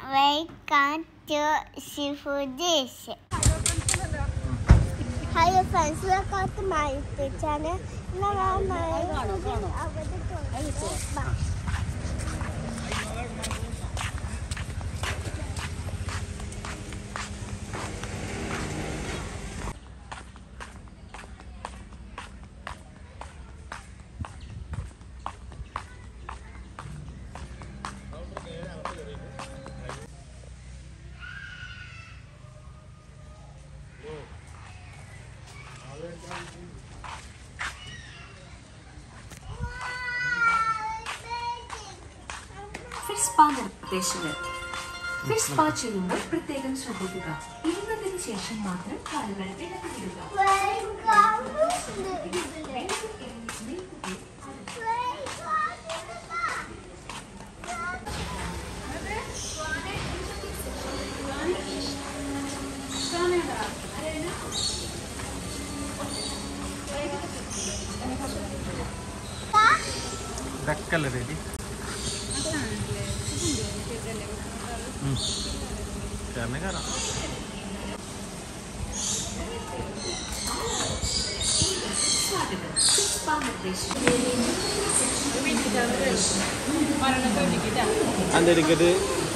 Welcome to Seafood Dish. Hi friends, welcome to my YouTube channel. Now my Bye. Fish spa നിർദ്ദേശങ്ങൾ fish spa ചെയ്യുമ്പോൾ പ്രത്യേകം ശ്രദ്ധിക്കുക ഇരുന്നതിന് ശേഷം മാത്രം കാലുകൾ വെള്ളത്തിലിടുക ഇതൊക്കെയല്ലേ റെഡി കയറണേ കയറാം സ്വാഗതം ഫിഷ് സ്പാ നിർദ്ദേശങ്ങൾ അതിൻ്റെ ടിക്കറ്റ്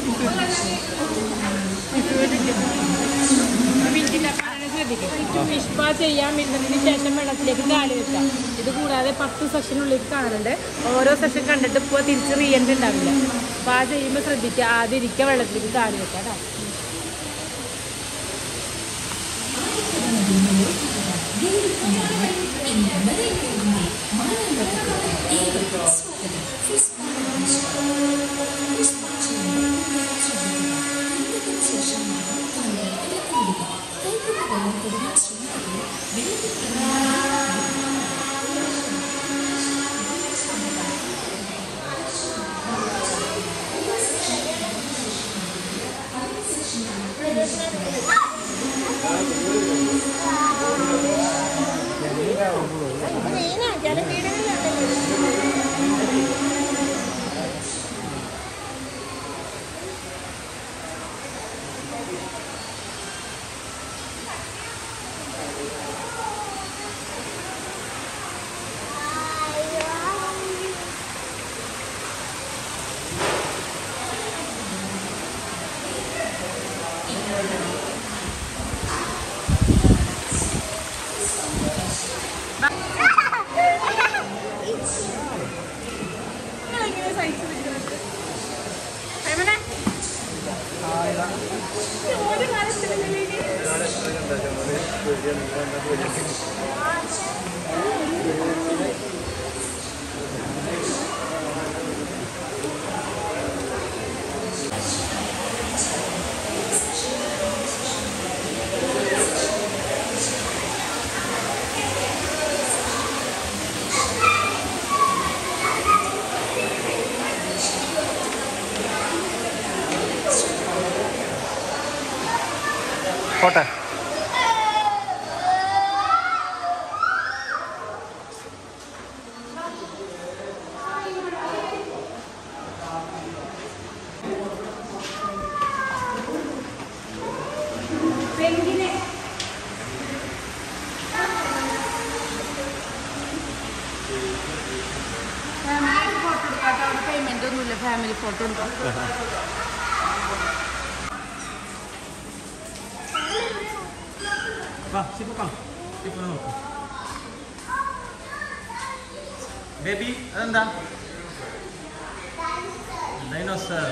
ഫിഷ് പാ ചെയ്യാൻ വരുന്നതിന് ശേഷം വെള്ളത്തിലേക്ക് കാല് വെക്കാം ഇത് കൂടാതെ പത്ത് സെഷനുള്ളിൽ കാണുന്നുണ്ട് ഓരോ സെഷൻ കണ്ടിട്ട് ഇപ്പോൾ തിരിച്ച് റീ എൻട്രി ഉണ്ടാവില്ല പാ ചെയ്യുമ്പോൾ ശ്രദ്ധിക്കുക ആദ്യം ഇരിക്കുക വെള്ളത്തിലേക്ക് കാല് വെക്കാം കേട്ടോ പോട്ടെ ഫാമിലി ഫോട്ടോ എടുക്കാട്ടോ അവിടെ പേയ്മെന്റ് ഒന്നുമില്ല ഫാമിലി ഫോട്ടോ ഉണ്ടോ വാ സിപ്പ വാ സിപ്പ നോക്ക് ബേബി അതെന്താ ഡൈനോസർ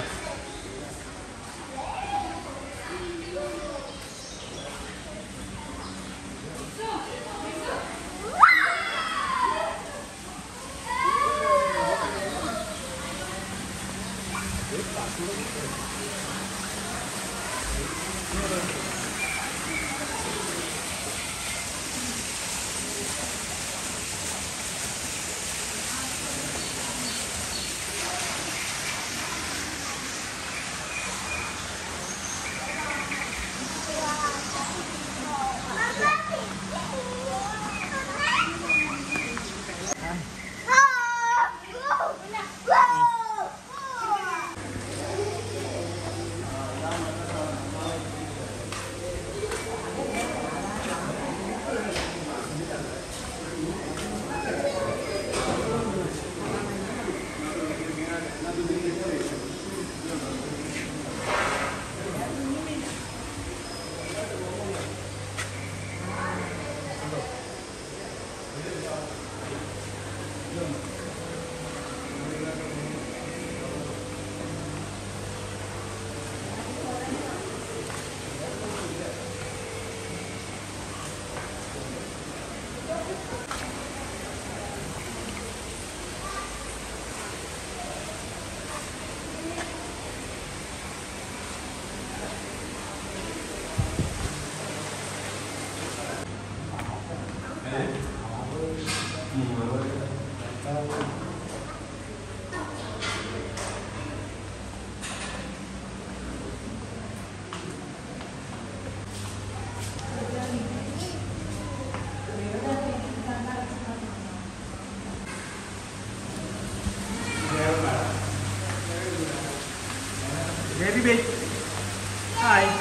ബേബി ബേബി ഹായ്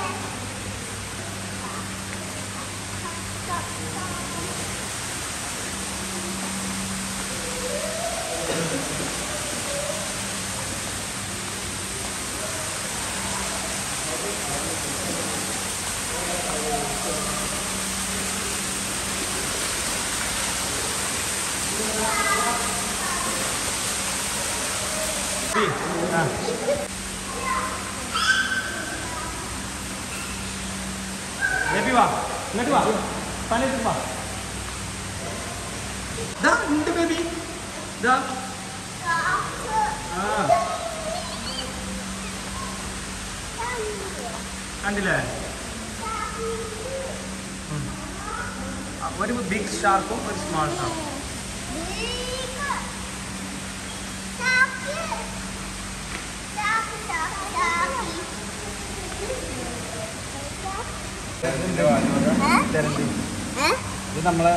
ആ ബേബി വാ ഇങ്ങോട്ട് വാ പണിയെടുത്ത് വാ ദാ ഉണ്ട് ബേബി ദാ ആ കണ്ടില്ലേ ഉം. ആ, ഒരു ബിഗ് ഷാർക്കും ഒരു സ്മാൾ ഷാർക്കും ഇത് നമ്മളെ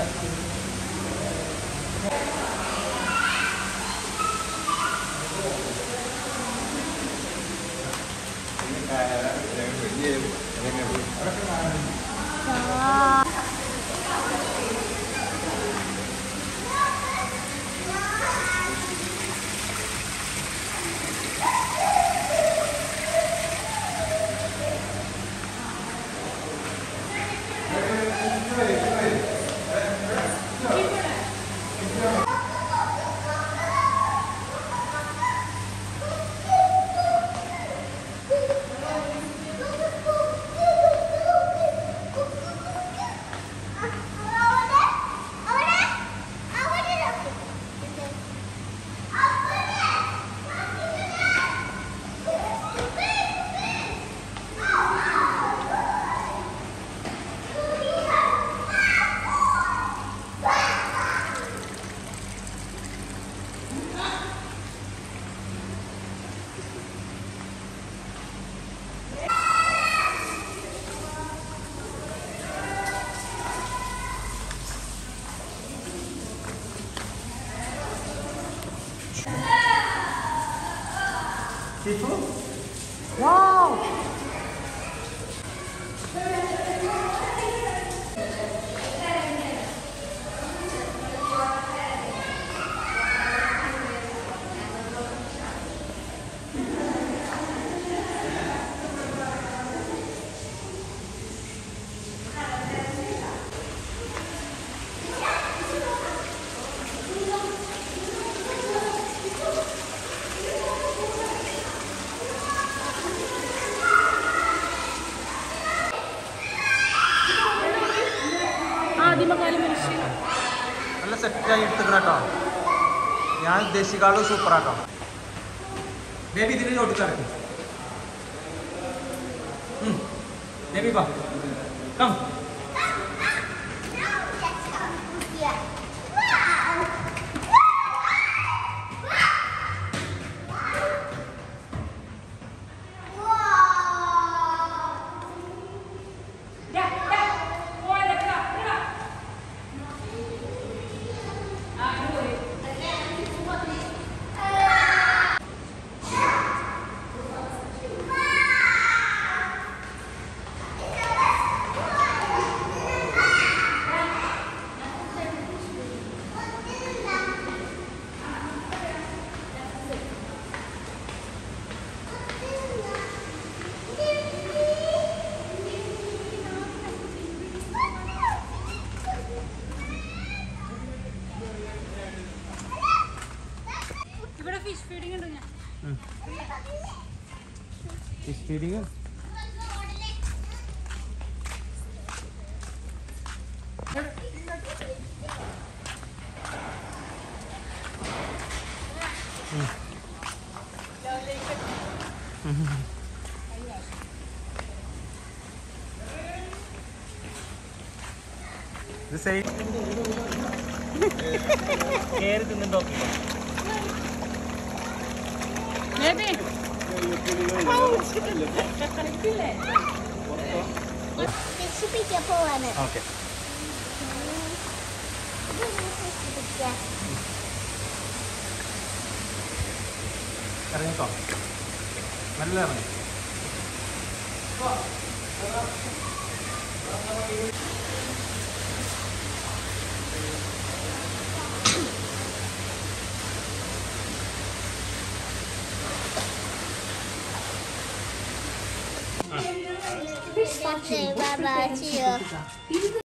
Tipo? Wow! ആദ്യമകാല മനുഷ്യൻ നല്ല സെറ്റായി എടുത്തുക്കണം കേട്ടോ ഞാൻ ഉദ്ദേശിക്കാളും സൂപ്പറാട്ടോ ബേബി ഇതിന് ചോട്ട് കിടക്കും ബേബി വാ കം ഇവിടെ ഫിഷ് ഫീഡിംഗ് ഉണ്ട് ഞാൻ ഫിഷ് ഫീഡിങ് ഇത് സൈഡ് കയറി തിന്നിട്ട് നോക്കിക്കോ ബേബി രക്ഷിപ്പിക്കാൻ പോവാണ് ഓക്കെ രക്ഷിപ്പിക്കാൻ ഇറങ്ങിക്കോ നല്ല ഇറങ്ങി ഫിഷ് സ്പാ ചെയ്യുമ്പോൾ പ്രത്യേകം ശ്രദ്ധിക്കുക ഇരുന്ന്